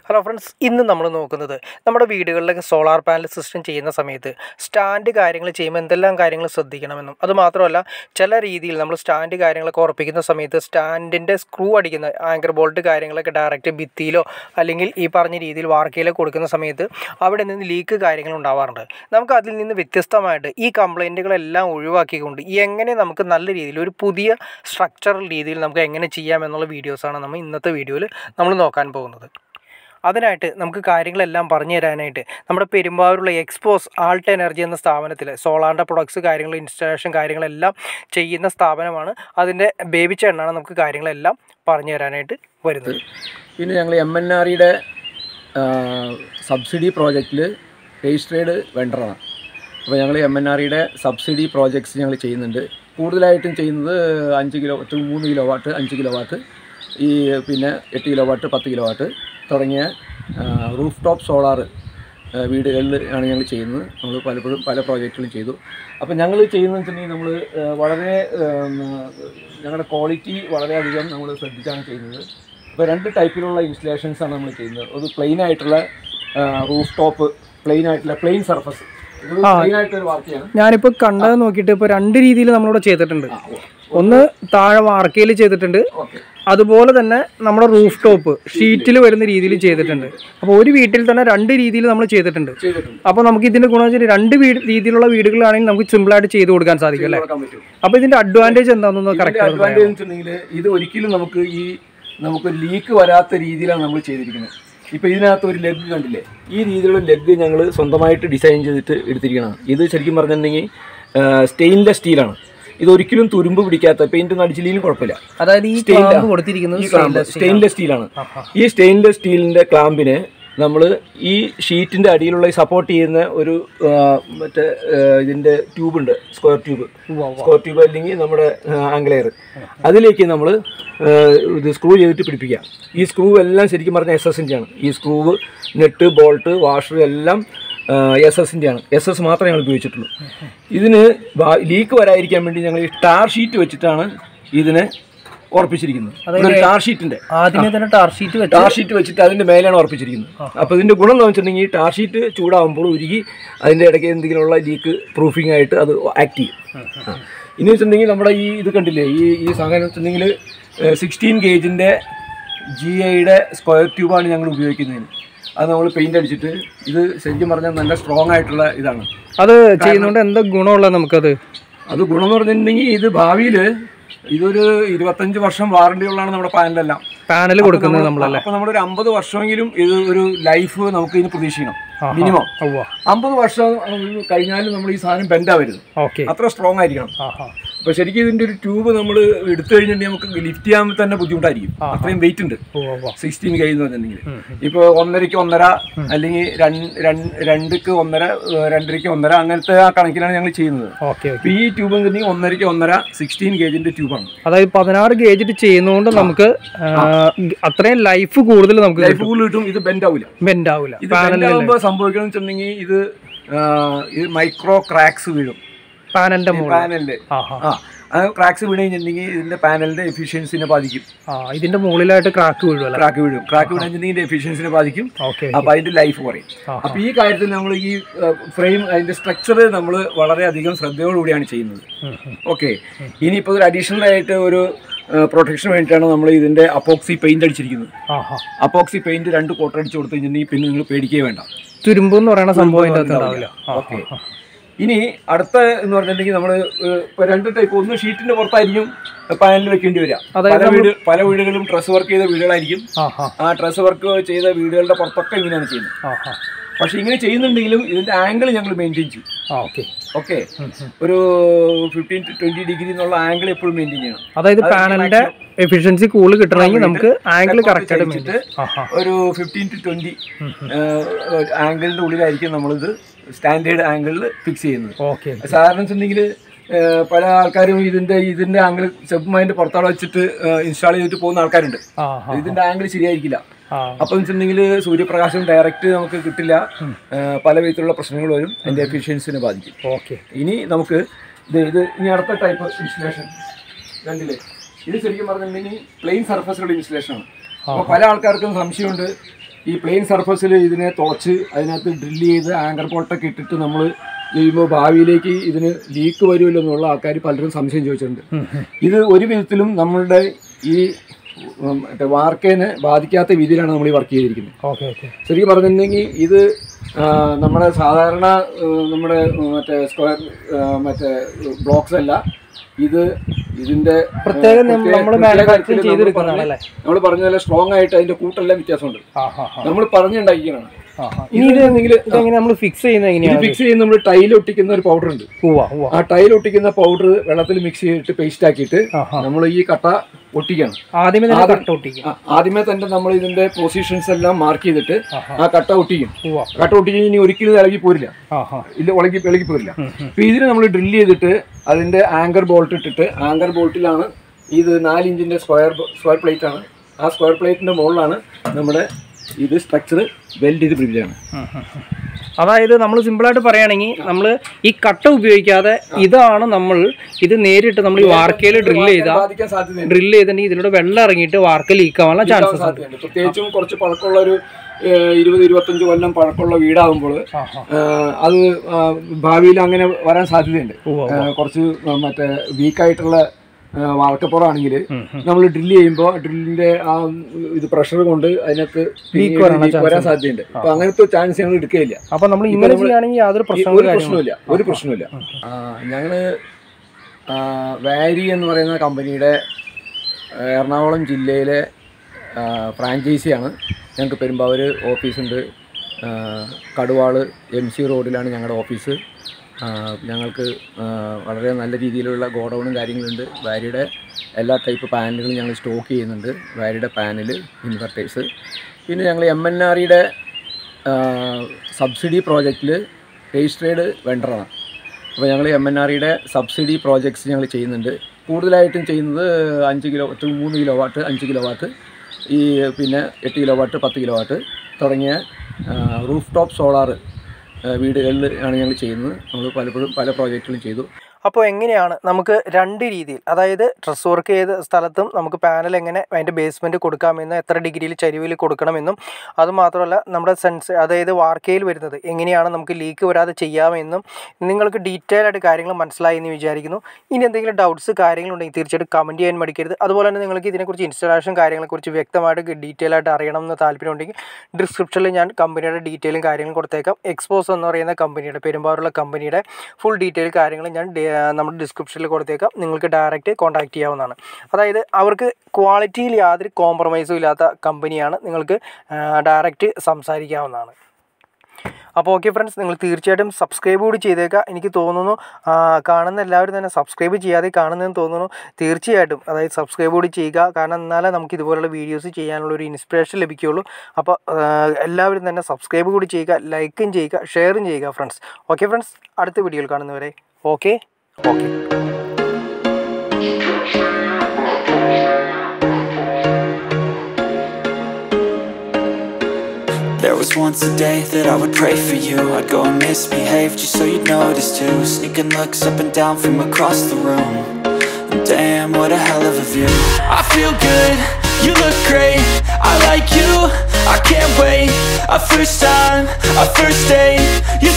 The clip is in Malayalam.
ഹലോ ഫ്രണ്ട്സ് ഇന്ന് നമ്മൾ നോക്കുന്നത് നമ്മുടെ വീടുകളിലൊക്കെ സോളാർ പാനൽ സിസ്റ്റം ചെയ്യുന്ന സമയത്ത് സ്റ്റാൻഡ് കാര്യങ്ങൾ ചെയ്യുമ്പോൾ എന്തെല്ലാം കാര്യങ്ങൾ ശ്രദ്ധിക്കണമെന്നും അതുമാത്രമല്ല ചില രീതിയിൽ നമ്മൾ സ്റ്റാൻഡ് കാര്യങ്ങളൊക്കെ ഉറപ്പിക്കുന്ന സമയത്ത് സ്റ്റാൻഡിൻ്റെ സ്ക്രൂ അടിക്കുന്ന ആങ്കർ ബോൾട്ട് കാര്യങ്ങളൊക്കെ ഡയറക്റ്റ് ഭിത്തിയിലോ അല്ലെങ്കിൽ ഈ പറഞ്ഞ രീതിയിൽ വാർക്കയിലോ കൊടുക്കുന്ന സമയത്ത് അവിടെ നിന്ന് ലീക്ക് കാര്യങ്ങൾ ഉണ്ടാവാറുണ്ട് നമുക്ക് അതിൽ നിന്ന് വ്യത്യസ്തമായിട്ട് ഈ കംപ്ലൈൻറ്റുകളെല്ലാം ഒഴിവാക്കിക്കൊണ്ട് എങ്ങനെ നമുക്ക് നല്ല രീതിയിൽ ഒരു പുതിയ സ്ട്രക്ചറൽ രീതിയിൽ നമുക്ക് എങ്ങനെ ചെയ്യാമെന്നുള്ള വീഡിയോസാണ് നമ്മൾ ഇന്നത്തെ വീഡിയോയിൽ നമ്മൾ നോക്കാൻ പോകുന്നത് അതിനായിട്ട് നമുക്ക് കാര്യങ്ങളെല്ലാം പറഞ്ഞു തരാനായിട്ട് നമ്മുടെ പെരുമ്പാവൂരുള്ള എക്സ്പോസ് ആൾട്ട് എനർജി എന്ന സ്ഥാപനത്തിൽ സോളാറിൻ്റെ പ്രൊഡക്ട്സ് കാര്യങ്ങൾ ഇൻസ്റ്റാളേഷൻ കാര്യങ്ങളെല്ലാം ചെയ്യുന്ന സ്ഥാപനമാണ് അതിൻ്റെ ബേബി ചേട്ടനാണ് നമുക്ക് കാര്യങ്ങളെല്ലാം പറഞ്ഞു തരാനായിട്ട് വരുന്നത് പിന്നെ ഞങ്ങൾ എം എൻ ആർ ഇയുടെ സബ്സിഡി പ്രോജക്റ്റിൽ രജിസ്ട്രേഡ് വെണ്ടറാണ് അപ്പോൾ ഞങ്ങൾ എം എൻ ആർ ഇയുടെ സബ്സിഡി പ്രോജക്ട്സ് ഞങ്ങൾ ചെയ്യുന്നുണ്ട് കൂടുതലായിട്ടും ചെയ്യുന്നത് അഞ്ച് കിലോ വാട്ട് മൂന്ന് കിലോ വാട്ട് അഞ്ച് കിലോ വാട്ട് ഈ പിന്നെ എട്ട് കിലോ വാട്ട് പത്ത് കിലോ വാട്ട് തുടങ്ങിയ റൂഫ് ടോപ്പ് സോളാർ വീടുകളിൽ ആണ് ഞങ്ങൾ ചെയ്യുന്നത് നമ്മൾ പലപ്പോഴും പല പ്രോജക്റ്റുകളും ചെയ്തു അപ്പോൾ ഞങ്ങൾ ചെയ്യുന്നത് വെച്ചിട്ടുണ്ടെങ്കിൽ നമ്മൾ വളരെ ഉം, ഞങ്ങളുടെ ക്വാളിറ്റി വളരെയധികം നമ്മൾ ശ്രദ്ധിച്ചാണ് ചെയ്യുന്നത് ഇപ്പോൾ രണ്ട് ടൈപ്പിലുള്ള ഇൻസ്റ്റലേഷൻസ് ആണ് നമ്മൾ ചെയ്യുന്നത് ഒരു പ്ലെയിൻ ആയിട്ടുള്ള റൂഫ് ടോപ്പ് പ്ലെയിൻ ആയിട്ടുള്ള പ്ലെയിൻ സർഫസ് ഇത് പ്ലെയിൻ ആയിട്ടൊരു വാർത്തയാണ് ഞാനിപ്പോൾ കണ്ടത് നോക്കിയിട്ട് ഇപ്പോൾ രണ്ട് രീതിയിൽ നമ്മളിവിടെ ചെയ്തിട്ടുണ്ട് ഒന്ന് താഴെ വാർക്കയിൽ ചെയ്തിട്ടുണ്ട് ഓക്കെ അതുപോലെ തന്നെ നമ്മുടെ റൂഫ് ടോപ്പ് ഷീറ്റിൽ വരുന്ന രീതിയിൽ ചെയ്തിട്ടുണ്ട് അപ്പോൾ ഒരു വീട്ടിൽ തന്നെ രണ്ട് രീതിയിൽ നമ്മൾ ചെയ്തിട്ടുണ്ട് ചെയ്തിട്ടുണ്ട് അപ്പോൾ നമുക്ക് ഇതിന്റെ ഗുണം വെച്ചാൽ രണ്ട് വീട് രീതിയിലുള്ള വീടുകളാണെങ്കിൽ നമുക്ക് സിമ്പിളായിട്ട് ചെയ്ത് കൊടുക്കാൻ സാധിക്കും അല്ലേ കൊടുക്കാൻ പറ്റും അപ്പോൾ ഇതിന്റെ അഡ്വാൻറ്റേജ് എന്താണെന്ന് കറക്റ്റ് അഡ്വാൻറ്റേജ് വെച്ചിട്ടുണ്ടെങ്കിൽ ഇത് ഒരിക്കലും നമുക്ക് ഈ നമുക്ക് ലീക്ക് വരാത്ത രീതിയിലാണ് നമ്മൾ ചെയ്തിരിക്കുന്നത് ഇപ്പോൾ ഇതിനകത്ത് ഒരു ലെഗ് കണ്ടില്ലേ ഈ രീതിയിലുള്ള ലെഗ് ഞങ്ങൾ സ്വന്തമായിട്ട് ഡിസൈൻ ചെയ്തിട്ട് എടുത്തിരിക്കണം ഇത് ശരിക്കും പറഞ്ഞിട്ടുണ്ടെങ്കിൽ സ്റ്റെയിൻലെസ് സ്റ്റീലാണ് ഇത് ഒരിക്കലും തുരുമ്പ് പിടിക്കാത്ത പെയിന്റ് ഒന്നും അടിച്ചില്ലെങ്കിലും കുഴപ്പമില്ല അതായത് ഈ Stainless- ക്ലാമ്പ് കൊടുത്തിരിക്കുന്നത് ഈ ക്ലാമ്പ് സ്റ്റെയിൻലെസ് സ്റ്റീലാണ് ഈ സ്റ്റെയിൻലെസ് സ്റ്റീലിന്റെ ക്ലാമ്പിന് നമ്മൾ ഈ ഷീറ്റിന്റെ അടിയിലുള്ള സപ്പോർട്ട് ചെയ്യുന്ന ഒരു ആ, മറ്റേ ആ, ഇതിന്റെ ട്യൂബ് ഉണ്ട് സ്ക്വയർ ട്യൂബ് സ്ക്വയർ ട്യൂബ് അല്ലെങ്കിൽ നമ്മുടെ ആംഗ്ലെയർ അതിലേക്ക് നമ്മൾ ഇത് സ്ക്രൂ ചെയ്തിട്ട് പിടിപ്പിക്കുക ഈ സ്ക്രൂ എല്ലാം ശരിക്കും പറഞ്ഞാൽ എസ് എസിൻ്റെ ആണ് ഈ സ്ക്രൂവ് നെട്ട് ബോൾട്ട് വാഷർ എല്ലാം എസ് എസിൻ്റെ ആണ് എസ് എസ് മാത്രമേ ഞങ്ങൾ ഉപയോഗിച്ചിട്ടുള്ളൂ ഇതിന് ലീക്ക് വരാതിരിക്കാൻ വേണ്ടി ഞങ്ങൾ ഈ ടാർ ഷീറ്റ് വെച്ചിട്ടാണ് ഇതിനെ ഉറപ്പിച്ചിരിക്കുന്നത് ഇതൊരു ടാർ ഷീറ്റിന്റെ ആദ്യമേ തന്നെ ടാർ ഷീറ്റ് വെച്ച് ടാർ ഷീറ്റ് വെച്ചിട്ട് അതിന്റെ മേലെയാണ് ഉറപ്പിച്ചിരിക്കുന്നത് അപ്പോൾ ഇതിന്റെ ഗുണം എന്ന് വെച്ചിട്ടുണ്ടെങ്കിൽ ടാർ ഷീറ്റ് ചൂടാകുമ്പോൾ ഉരുകി അതിന്റെ ഇടയ്ക്ക് എന്തെങ്കിലുമുള്ള ലീക്ക് പ്രൂഫിംഗ് ആയിട്ട് അത് ആക്ട് ചെയ്യും ആ. ഇനി വെച്ചിട്ടുണ്ടെങ്കിൽ നമ്മുടെ ഈ ഇത് കണ്ടില്ലേ ഈ ഈ സാധനം വെച്ചിട്ടുണ്ടെങ്കിൽ സിക്സ്റ്റീൻ ഗേജിന്റെ ജി ഐയുടെ സ്ക്വയർ ട്യൂബാണ് ഞങ്ങൾ ഉപയോഗിക്കുന്നതിന് അത് നമ്മൾ പെയിന്റ് അടിച്ചിട്ട് ഇത് ശരിക്കും പറഞ്ഞാൽ നല്ല സ്ട്രോങ് ആയിട്ടുള്ള ഇതാണ് അത് ചെയ്യുന്നതുകൊണ്ട് എന്താ ഗുണമുള്ളത് നമുക്കത് അത് ഗുണം എന്ന് പറഞ്ഞിട്ടുണ്ടെങ്കിൽ ഇത് ഭാവിയിൽ ഇതൊരു ഇരുപത്തഞ്ച് വർഷം വാറണ്ടി ഉള്ളതാണ് നമ്മുടെ പാനലെല്ലാം പാനൽ കൊടുക്കുന്നത് നമ്മളല്ലേ അപ്പൊ നമ്മളൊരു അമ്പത് വർഷമെങ്കിലും ഇത് ഒരു ലൈഫ് നമുക്ക് ഇതിന് പ്രതീക്ഷിക്കണം മിനിമം ഉവ്വ അമ്പത് വർഷം കഴിഞ്ഞാലും നമ്മൾ ഈ സാധനം ബെൻഡാവരുത് ഓക്കെ അത്ര സ്ട്രോങ് ആയിരിക്കണം ആഹാ അപ്പൊ ശരിക്കും ഇതിന്റെ ഒരു ട്യൂബ് നമ്മൾ എടുത്തു കഴിഞ്ഞിട്ടുണ്ടെങ്കിൽ നമുക്ക് ലിഫ്റ്റ് ചെയ്യാൻ തന്നെ ബുദ്ധിമുട്ടായിരിക്കും അത്രയും വെയിറ്റ് ഉണ്ട് ഉവ്വ ഉവ്വ സിക്സ്റ്റീൻ കെ എന്ന് പറഞ്ഞിട്ടുണ്ടെങ്കിൽ ഇപ്പൊ ഒന്നരയ്ക്ക് ഒന്നര അല്ലെങ്കിൽ രണ്ട് രണ്ട് രണ്ടക്ക് ഒന്നര ഏഹ് രണ്ടരയ്ക്ക് ഒന്നര അങ്ങനത്തെ ആ കണക്കിലാണ് ഞങ്ങൾ ചെയ്യുന്നത് ഓക്കെ അപ്പൊ ഈ ട്യൂബ് എന്നുണ്ടെങ്കിൽ ഒന്നരയ്ക്ക് ഒന്നര സിക്സ്റ്റീൻ ഗേജിന്റെ ട്യൂബാണ് അതായത് പതിനാറ് ഗേജിട്ട് ചെയ്യുന്നതുകൊണ്ട് നമുക്ക് ആ, അത്രയും ലൈഫ് കൂടുതൽ നമുക്ക് ലൈഫ് കൂടുതൽ കിട്ടും ഇത് ബെൻഡ് ആവില്ല ബെൻഡ് ആവില്ല ഇത് ബെൻഡ് ആകുമ്പോൾ സംഭവിക്കണം വെച്ചിട്ടുണ്ടെങ്കിൽ ഇത് ആ, ഇത് മൈക്രോ ക്രാക്സ് വീഴും പാനലിന്റെ മുകളിൽ പാനലില് ആഹാ ആ ആ ക്രാക്സ് വീണ് കഴിഞ്ഞിട്ടുണ്ടെങ്കിൽ ഇതിന്റെ പാനലിന്റെ എഫിഷ്യൻസിനെ ബാധിക്കും ആ ഇതിന്റെ മുകളിലായിട്ട് ക്രാക്ക് വീഴുമല്ലോ ക്രാക്ക് വീഴും ക്രാക്ക് വീണിട്ടുണ്ടെങ്കിൽ എഫിഷ്യൻസിനെ ബാധിക്കും ഓക്കെ അപ്പൊ അതിന്റെ ലൈഫ് കുറയും ആഹാ. അപ്പൊ ഈ കാര്യത്തിൽ നമ്മൾ ഈ ഫ്രെയിം അതിന്റെ സ്ട്രക്ചർ നമ്മൾ വളരെയധികം ശ്രദ്ധയോടുകൂടിയാണ് ചെയ്യുന്നത് ഓക്കെ ഇനിയിപ്പോൾ ഒരു അഡീഷണൽ ആയിട്ട് ഒരു പ്രൊട്ടക്ഷൻ വേണ്ടിയിട്ടാണ് നമ്മൾ ഇതിന്റെ അപ്പോക്സി പെയിന്റ് അടിച്ചിരിക്കുന്നത് ആഹാ അപ്പോക്സി പെയിന്റ് രണ്ട് കോട്ടർ അടിച്ച് കൊടുത്തു കഴിഞ്ഞിട്ടുണ്ടെങ്കിൽ പിന്നെ നിങ്ങൾ പേടിക്കേ വേണ്ട തുരുമ്പ് എന്ന് പറയുന്ന സംഭവം ഇതിന്റെ അകത്ത് ഉണ്ടാവില്ല ആ, ഓക്കെ ഇനി അടുത്ത എന്ന് പറഞ്ഞിട്ടുണ്ടെങ്കിൽ നമ്മൾ രണ്ട് ടൈപ്പ് ഒന്ന് ഷീറ്റിന്റെ പുറത്തായിരിക്കും പാനലിൽ വെക്കേണ്ടി വരിക പല വീട് പല വീടുകളും ഡ്രസ് വർക്ക് ചെയ്ത വീടുകളായിരിക്കും ആഹാ ആ ഡ്രസ് വർക്ക് ചെയ്ത വീടുകളുടെ പുറത്തൊക്കെ ഇങ്ങനെയാണ് ചെയ്യുന്നത് ആഹാ പക്ഷെ ഇങ്ങനെ ചെയ്യുന്നുണ്ടെങ്കിലും ഇതിന്റെ ആംഗിൾ ഞങ്ങൾ മെയിൻറ്റെയിൻ ചെയ്യും ആ ഓക്കെ ഓക്കെ ഒരു ഫിഫ്റ്റീൻ ടു ട്വന്റി ഡിഗ്രി എന്നുള്ള ആംഗിൾ എപ്പോഴും മെയിൻറ്റെയിൻ ചെയ്യണം അതായത് പാനലിന്റെ എഫിഷ്യൻസി കൂടുതൽ കിട്ടണമെങ്കിൽ നമുക്ക് ആംഗിൾ കറക്റ്റ് ആയിട്ട് വെച്ചിട്ട് ആഹാ ഒരു ഫിഫ്റ്റീൻ ടു ട്വന്റി ആംഗിളിന്റെ ഉള്ളിലായിരിക്കും നമ്മളിത് സ്റ്റാൻഡേർഡ് ആംഗിളിൽ ഫിക്സ് ചെയ്യുന്നത് ഓക്കെ സാധാരണ വെച്ചിട്ടുണ്ടെങ്കിൽ പല ആൾക്കാരും ഇതിന്റെ ഇതിന്റെ ആംഗിൾ ചെപ്പുമായിട്ട് പുറത്തോടെ വെച്ചിട്ട് ഇൻസ്റ്റാൾ ചെയ്തിട്ട് പോകുന്ന ആൾക്കാരുണ്ട് ആഹാ ഇതിന്റെ ആംഗിൾ ശരിയായിരിക്കില്ല ആ അപ്പൊ വെച്ചിട്ടുണ്ടെങ്കിൽ സൂര്യപ്രകാശം ഡയറക്റ്റ് നമുക്ക് കിട്ടില്ല ആ, പല വിധത്തിലുള്ള പ്രശ്നങ്ങൾ വരും അതിന്റെ എഫിഷ്യൻസിനെ ബാധിക്കും ഓക്കെ ഇനി നമുക്ക് ഇത് ഇത് ഇനി അടുത്ത ടൈപ്പ് ഇൻസ്റ്റലേഷൻ കണ്ടില്ലേ ഇത് ശരിക്കും പറഞ്ഞിട്ടുണ്ടെങ്കിൽ പ്ലെയിൻ സർഫസുകളുടെ ഇൻസ്റ്റലേഷൻ ആണ് അപ്പോൾ പല ആൾക്കാർക്കും സംശയമുണ്ട് ഈ പ്ലെയിൻ സർഫസിൽ ഇതിനെ തുളച്ച് അതിനകത്ത് ഡ്രില്ല് ചെയ്ത് ആങ്കർ ബോൾട്ടൊക്കെ ഇട്ടിട്ട് നമ്മൾ ചെയ്യുമ്പോൾ ഭാവിയിലേക്ക് ഇതിന് ലീക്ക് വരുമല്ലോ എന്നുള്ള ആൾക്കാർ പലരും സംശയം ചോദിച്ചിട്ടുണ്ട് ഇത് ഒരു വിധത്തിലും നമ്മളുടെ ഈ ഉം, മറ്റേ വാർക്കേനെ ബാധിക്കാത്ത രീതിയിലാണ് നമ്മൾ ഈ വർക്ക് ചെയ്തിരിക്കുന്നത് ഓക്കെ ഓക്കെ ശരിക്കും പറഞ്ഞിട്ടുണ്ടെങ്കിൽ ഇത് ആ, നമ്മുടെ സാധാരണ ആ, നമ്മുടെ ആ, മറ്റേ സ്ക്വയർ ആ, മറ്റേ ബ്ലോക്സ് അല്ല ഇത് ഇതിന്റെ പ്രത്യേകം നമ്മൾ മാനുഫാക്ചറിങ് ചെയ്തെടുക്കുന്നതാണ് അല്ലേ നമ്മൾ പറഞ്ഞ പോലെ സ്ട്രോങ് ആയിട്ട് അതിന്റെ കൂട്ടെല്ലാം വ്യത്യാസമുണ്ട് ആ ഹാ ഹാ നമ്മൾ പറഞ്ഞുണ്ടാക്കിയാണ് ആ ഹാ ഇനി ഇത് ഇതെങ്ങനെ നമ്മൾ ഫിക്സ് ചെയ്യുന്നത് ഇത് എങ്ങനെയാണ് ഫിക്സ് ചെയ്യുന്ന നമ്മൾ ടൈൽ ഒട്ടിക്കുന്ന ഒരു പൗഡർ ഉണ്ട് ഉവ്വ ഉവ്വ ആ ടൈൽ ഒട്ടിക്കുന്ന പൗഡർ വെള്ളത്തിൽ മിക്സ് ചെയ്തിട്ട് പേസ്റ്റ് ആക്കിയിട്ട് ആ ഹാ നമ്മൾ ഈ കട്ട ഒട്ടിക്കണം ആദ്യമേ തന്നെ കട്ട ഒട്ടിക്കും ആ, ആദ്യമേ തന്നെ നമ്മൾ ഇതിന്റെ പൊസിഷൻസ് എല്ലാം മാർക്ക് ചെയ്തിട്ട് ആഹാ. ആ കട്ട ഒട്ടിക്കും ഉവ്വ കട്ട ഒട്ടിച്ച് ഇനി ഒരിക്കലും ഇത് ഇളകി പോരില്ല ആ ഹാ ഇല്ല ഉളകി ഇളകി പോരില്ല അപ്പൊ ഇതിന് നമ്മൾ ഡ്രില്ല് ചെയ്തിട്ട് അതിന്റെ ആങ്കർ ബോൾട്ട് ഇട്ടിട്ട് ആങ്കർ ബോൾട്ടിലാണ് ഇത് നാല് ഇഞ്ചിന്റെ സ്ക്വയർ സ്ക്വയർ പ്ലേറ്റ് ആണ് ആ സ്ക്വയർ പ്ലേറ്റിന്റെ മുകളിലാണ് നമ്മുടെ ഇത് സ്ട്രക്ചർ വെൽഡ് ചെയ്ത് പ്രിപ്പയർ ചെയ്യണം അതായത് നമ്മൾ സിമ്പിളായിട്ട് പറയുകയാണെങ്കിൽ നമ്മൾ ഈ കട്ട ഉപയോഗിക്കാതെ ഇതാണ് നമ്മൾ ഇത് നേരിട്ട് നമ്മൾ ഈ വാർക്കയിൽ ഡ്രിൽ ചെയ്താൽ ബാധിക്കാൻ സാധ്യതയുണ്ട് ഡ്രിൽ ചെയ്തിട്ടുണ്ടെങ്കിൽ ഇതിലൂടെ വെള്ളം ഇറങ്ങിയിട്ട് വാർക്ക ലീക്ക് ആവാനുള്ള ചാൻസസ് ഉണ്ട് സാധ്യതയുണ്ട് പ്രത്യേകിച്ചും കുറച്ച് പഴക്കമുള്ള ഒരു ഏഹ്, ഇരുപത് ഇരുപത്തഞ്ച് കൊല്ലം പഴക്കമുള്ള വീടാകുമ്പോൾ ആ ഹാ അത് ആ, ഭാവിയിൽ അങ്ങനെ വരാൻ സാധ്യതയുണ്ട് ഉവ്വ ഏഹ്, കുറച്ച് ആ, മറ്റേ വീക്കായിട്ടുള്ള വാർക്കപ്പുറമാണെങ്കിൽ ഉം, ഉം. നമ്മൾ ഡ്രില്ല് ചെയ്യുമ്പോൾ ഡ്രില്ലിന്റെ ആ ഇത് പ്രഷർ കൊണ്ട് അതിനകത്ത് പിന്നീട് വരാനുള്ള leak വരാൻ സാധ്യതയുണ്ട് അപ്പൊ അങ്ങനത്തെ ചാൻസ് ഞങ്ങൾ എടുക്കുകയില്ല അപ്പൊ നമ്മൾ ഇങ്ങനെ ചെയ്യുകയാണെങ്കിൽ യാതൊരു ഈ പ്രശ്നങ്ങളും ഒരു കാര്യങ്ങളും പ്രശ്നമില്ല ഒരു പ്രശ്നമില്ല ആ, ഞങ്ങള് ആ, വാരി എന്ന് പറയുന്ന കമ്പനിയുടെ ആ, എറണാകുളം ജില്ലയിലെ ആ, ഫ്രാഞ്ചൈസിയാണ് ഞങ്ങൾക്ക് പെരുമ്പാവൂർ ഓഫീസുണ്ട് ആ, കടുവാള് എം സി റോഡിലാണ് ഞങ്ങളുടെ ഓഫീസ് ആ, ഞങ്ങൾക്ക് ആ, വളരെ നല്ല രീതിയിലുള്ള ഗോഡൗണും കാര്യങ്ങളുണ്ട് വാരിയുടെ എല്ലാ ടൈപ്പ് പാനലുകളും ഞങ്ങൾ സ്റ്റോക്ക് ചെയ്യുന്നുണ്ട് വാരിയുടെ പാനൽ ഇൻവെർട്ടേഴ്സ് പിന്നെ ഞങ്ങൾ എം എൻ ആറിയുടെ സബ്സിഡി പ്രോജക്റ്റിൽ രജിസ്ട്രേഡ് വെണ്ടറാണ് അപ്പോൾ ഞങ്ങൾ എം എൻ ആറിയുടെ സബ്സിഡി പ്രോജക്ട്സ് ഞങ്ങൾ ചെയ്യുന്നുണ്ട് കൂടുതലായിട്ടും ചെയ്യുന്നത് അഞ്ച് കിലോ വാട്ട് മൂന്ന് കിലോ വാട്ട് അഞ്ച് കിലോ വാട്ട് ഈ പിന്നെ എട്ട് കിലോ വാട്ട് പത്ത് കിലോ വാട്ട് തുടങ്ങിയ റൂഫ് ടോപ്പ് സോളാർ വീടുകളിൽ ആണ് ഞങ്ങൾ ചെയ്യുന്നത് നമ്മൾ പലപ്പോഴും പല പ്രോജക്റ്റുകളും ചെയ്തു അപ്പോൾ എങ്ങനെയാണ് നമുക്ക് രണ്ട് രീതിയിൽ അതായത് ഡ്രസ് വർക്ക് ചെയ്ത സ്ഥലത്തും നമുക്ക് പാനൽ എങ്ങനെ അതിൻ്റെ ബേസ്മെൻറ്റ് കൊടുക്കാമെന്നും എത്ര ഡിഗ്രിയിൽ ചരിവിൽ കൊടുക്കണമെന്നും അതുമാത്രമല്ല നമ്മുടെ സെൻസ് അതായത് വാർക്കയിൽ വരുന്നത് എങ്ങനെയാണ് നമുക്ക് ലീക്ക് വരാതെ ചെയ്യാമെന്നും നിങ്ങൾക്ക് ഡീറ്റെയിൽ ആയിട്ട് കാര്യങ്ങൾ മനസ്സിലായി എന്ന് വിചാരിക്കുന്നു ഇനി എന്തെങ്കിലും ഡൗട്ട്സ് കാര്യങ്ങളുണ്ടെങ്കിൽ തീർച്ചയായിട്ടും കമൻറ്റ് ചെയ്യാൻ മടിക്കരുത് അതുപോലെ തന്നെ നിങ്ങൾക്ക് ഇതിനെക്കുറിച്ച് ഇൻസ്റ്റാളേഷൻ കാര്യങ്ങളെക്കുറിച്ച് വ്യക്തമായിട്ട് ഡീറ്റെയിൽ ആയിട്ട് അറിയണം എന്ന് താല്പര്യമുണ്ടെങ്കിൽ ഡിസ്ക്രിപ്ഷനിൽ ഞാൻ കമ്പനിയുടെ ഡീറ്റെയിലും കാര്യങ്ങളും കൊടുത്തേക്കാം എക്സ്പോസ് എന്ന് പറയുന്ന കമ്പനിയുടെ പെരുമ്പാറുള്ള കമ്പനിയുടെ ഫുൾ ഡയറക്റ്റ് കാര്യങ്ങൾ ഞാൻ ഡേ- നമ്മുടെ ഡിസ്ക്രിപ്ഷനിൽ കൊടുത്തേക്കാം നിങ്ങൾക്ക് ഡയറക്റ്റ് കോൺടാക്ട് ചെയ്യാവുന്നതാണ് അതായത് അവർക്ക് ക്വാളിറ്റിയിൽ യാതൊരു കോംപ്രമൈസും ഇല്ലാത്ത കമ്പനിയാണ് നിങ്ങൾക്ക് ഡയറക്റ്റ് സംസാരിക്കാവുന്നതാണ് അപ്പോൾ ഓക്കെ ഫ്രണ്ട്സ് നിങ്ങൾ തീർച്ചയായിട്ടും സബ്സ്ക്രൈബ് കൂടി ചെയ്തേക്കുക എനിക്ക് തോന്നുന്നു ആ, കാണുന്ന എല്ലാവരും തന്നെ സബ്സ്ക്രൈബ് ചെയ്യാതെ കാണുന്നതെന്ന് തോന്നുന്നു തീർച്ചയായിട്ടും അതായത് സബ്സ്ക്രൈബ് കൂടി ചെയ്യുക കാരണം എന്നാലേ നമുക്ക് ഇതുപോലുള്ള വീഡിയോസ് ചെയ്യാനുള്ള ഒരു ഇൻസ്പിറേഷൻ ലഭിക്കുകയുള്ളൂ അപ്പോൾ ആ, എല്ലാവരും തന്നെ സബ്സ്ക്രൈബ് കൂടി ചെയ്യുക ലൈക്കും ചെയ്യുക ഷെയറും ചെയ്യുക ഫ്രണ്ട്സ് ഓക്കെ ഫ്രണ്ട്സ് അടുത്ത വീഡിയോയിൽ കാണുന്നവരെ okay okay There was once a day that I would pray for you I'd go and misbehave just so you'd notice too Sneaking looks up and down from across the room And Damn, what a hell of a view I feel good, you look great I like you, I can't wait A first time, a first date You